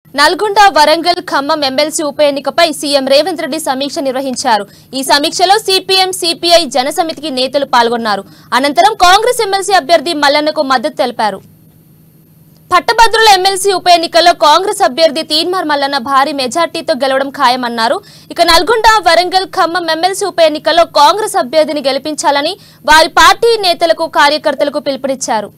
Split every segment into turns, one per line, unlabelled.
Nalgonda Warangal Khammam MLC ఉప ఎన్నికపై CM Revanth Reddy సమీక్ష నిర్వహించారు ఈ సమీక్షలో సిపిఎం సిపిఐ జనసమితికి నేతలు పాల్గొన్నారు అనంతరం కాంగ్రెస్ ఎమ్మెల్సీ అభ్యర్థి మల్లన్నకు మద్దతు తెలిపారు పట్టభద్రుల ఎమ్మెల్సీ ఉప ఎన్నికల్లో కాంగ్రెస్ అభ్యర్థి తీన్మార్ మల్లన్న భారీ మెజార్టీతో గెలవడం ఖాయమన్నారు ఇక నల్గొండ వరంగల్ ఖమ్మం ఎమ్మెల్సీ ఉప ఎన్నికల్లో కాంగ్రెస్ అభ్యర్థిని గెలిపించాలని వారి పార్టీ నేతలకు కార్యకర్తలకు పిలుపునిచ్చారు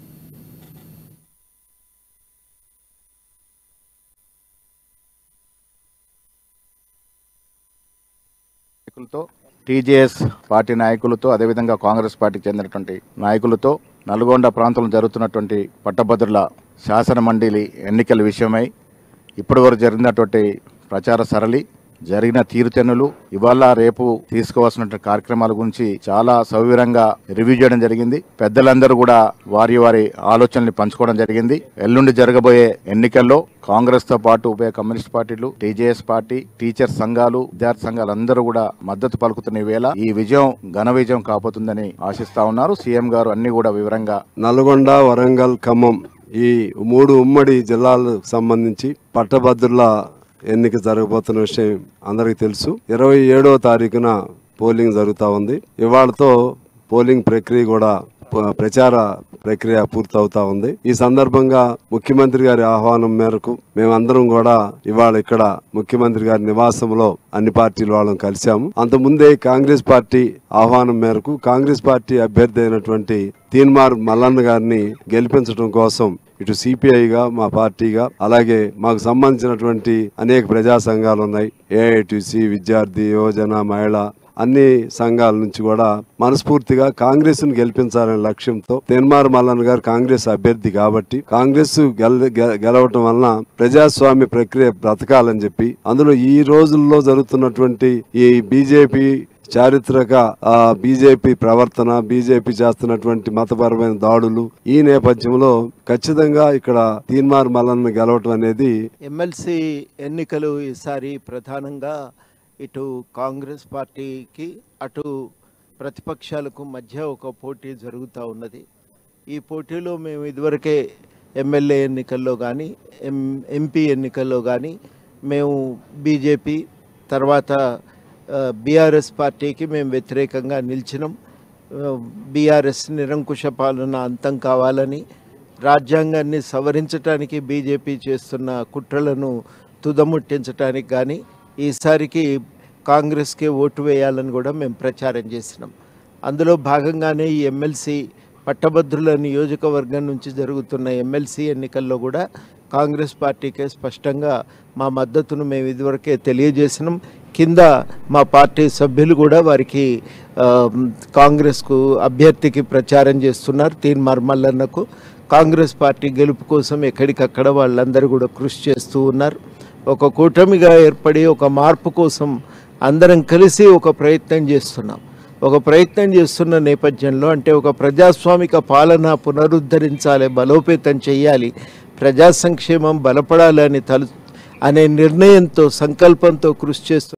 నాయకులతో టీజేఎస్ పార్టీ నాయకులతో అదేవిధంగా కాంగ్రెస్ పార్టీకి చెందినటువంటి నాయకులతో నల్గొండ ప్రాంతంలో జరుగుతున్నటువంటి పట్టభద్రుల శాసన మండలి ఎన్నికల విషయమై ఇప్పటివరకు జరిగినటువంటి ప్రచార సరళి జరిగిన తీరుతెన్నులు ఇవాళ రేపు తీసుకోవాల్సిన కార్యక్రమాల గురించి చాలా సవివరంగా రివ్యూ చేయడం జరిగింది పెద్దలందరూ కూడా వారి వారి ఆలోచనల్ని పంచుకోవడం జరిగింది ఎల్లుండి జరగబోయే ఎన్నికల్లో కాంగ్రెస్ తో పాటు ఉభయ కమ్యూనిస్ట్ పార్టీలు టీజేఎస్ పార్టీ టీచర్ సంఘాలు విద్యార్థి సంఘాలు అందరూ కూడా మద్దతు పలుకుతున్న వేళ ఈ విజయం ఘన విజయం కాబోతుందని ఆశిస్తా ఉన్నారు సీఎం గారు అన్ని కూడా వివరంగా
నల్గొండ వరంగల్ ఖమ్మం ఈ మూడు ఉమ్మడి జిల్లాలకు సంబంధించి పట్టభద్రుల ఎన్నిక జరగబోతున్న విషయం అందరికీ తెలుసు ఇరవై ఏడవ తారీఖున పోలింగ్ జరుగుతూ ఉంది ఇవాళతో పోలింగ్ ప్రక్రియ కూడా ప- ప్రచార ప్రక్రియ పూర్తవుతా ఉంది ఈ సందర్భంగా ముఖ్యమంత్రి గారి ఆహ్వానం మేరకు మేమందరం కూడా ఇవాళ ఇక్కడ ముఖ్యమంత్రి గారి నివాసంలో అన్ని పార్టీల వాళ్ళం కలిశాము అంతకుముందే కాంగ్రెస్ పార్టీ ఆహ్వానం మేరకు కాంగ్రెస్ పార్టీ అభ్యర్థి అయినటువంటి తీన్మార్ మల్లన్న గారిని గెలిపించడం కోసం ఇటు సిపిఐగా మా పార్టీగా అలాగే మాకు సంబంధించినటువంటి అనేక ప్రజా సంఘాలు ఉన్నాయి ఏఐటిసి విద్యార్థి యువజన మహిళ అన్ని సంఘాల నుంచి కూడా మనస్ఫూర్తిగా కాంగ్రెస్ ను గెలిపించాలనే లక్ష్యంతో తెన్మార్ మల్లన్న గారు కాంగ్రెస్ అభ్యర్థి కాబట్టి కాంగ్రెస్ గెల- గె- గెలవటం వలన ప్రజాస్వామ్య ప్రక్రియ బ్రతకాలని చెప్పి అందులో ఈ రోజుల్లో జరుగుతున్నటువంటి ఈ బీజేపీ చారిత్రక ఆ, బీజేపీ ప్రవర్తన బీజేపీ చేస్తున్నటువంటి మతపరమైన దాడులు ఈ నేపథ్యంలో ఖచ్చితంగా ఇక్కడ తీన్మార్ మల్లన్న గెలవటం అనేది
ఎమ్మెల్సీ ఎన్నికలు ఈసారి ప్రధానంగా ఇటు కాంగ్రెస్ పార్టీకి అటు ప్రతిపక్షాలకు మధ్య ఒక పోటీ జరుగుతూ ఉన్నది ఈ పోటీలో మేము ఇదివరకే ఎమ్మెల్యే ఎన్నికల్లో కానీ ఎం ఎంపీ ఎన్నికల్లో కానీ మేము బీజేపీ తర్వాత బీఆర్ఎస్ పార్టీకి మేము వ్యతిరేకంగా నిలిచినాం బీఆర్ఎస్ నిరంకుశ పాలన అంతం కావాలని రాజ్యాంగాన్ని సవరించడానికి బీజేపీ చేస్తున్న కుట్రలను తుదముట్టించడానికి కానీ ఈసారికి కాంగ్రెస్కే ఓటు వేయాలని కూడా మేము ప్రచారం చేసినాం అందులో భాగంగానే ఈ ఎమ్మెల్సీ పట్టభద్రుల నియోజకవర్గం నుంచి జరుగుతున్న ఎమ్మెల్సీ ఎన్నికల్లో కూడా కాంగ్రెస్ పార్టీకే స్పష్టంగా మా మద్దతును మేము ఇదివరకే తెలియజేసినాం కింద మా పార్టీ సభ్యులు కూడా వారికి ఆ, కాంగ్రెస్కు అభ్యర్థికి ప్రచారం చేస్తున్నారు తీన్మార్ మల్లన్నకు కాంగ్రెస్ పార్టీ గెలుపు కోసం ఎక్కడికక్కడ వాళ్ళందరూ కూడా కృషి చేస్తూ ఉన్నారు ఒక కూటమిగా ఏర్పడి ఒక మార్పు కోసం అందరం కలిసి ఒక ప్రయత్నం చేస్తున్నాం ఒక ప్రయత్నం చేస్తున్న నేపథ్యంలో అంటే ఒక ప్రజాస్వామిక పాలన పునరుద్ధరించాలి బలోపేతం చేయాలి ప్రజా సంక్షేమం బలపడాలి అని తలు అనే నిర్ణయంతో సంకల్పంతో కృషి చేస్తూ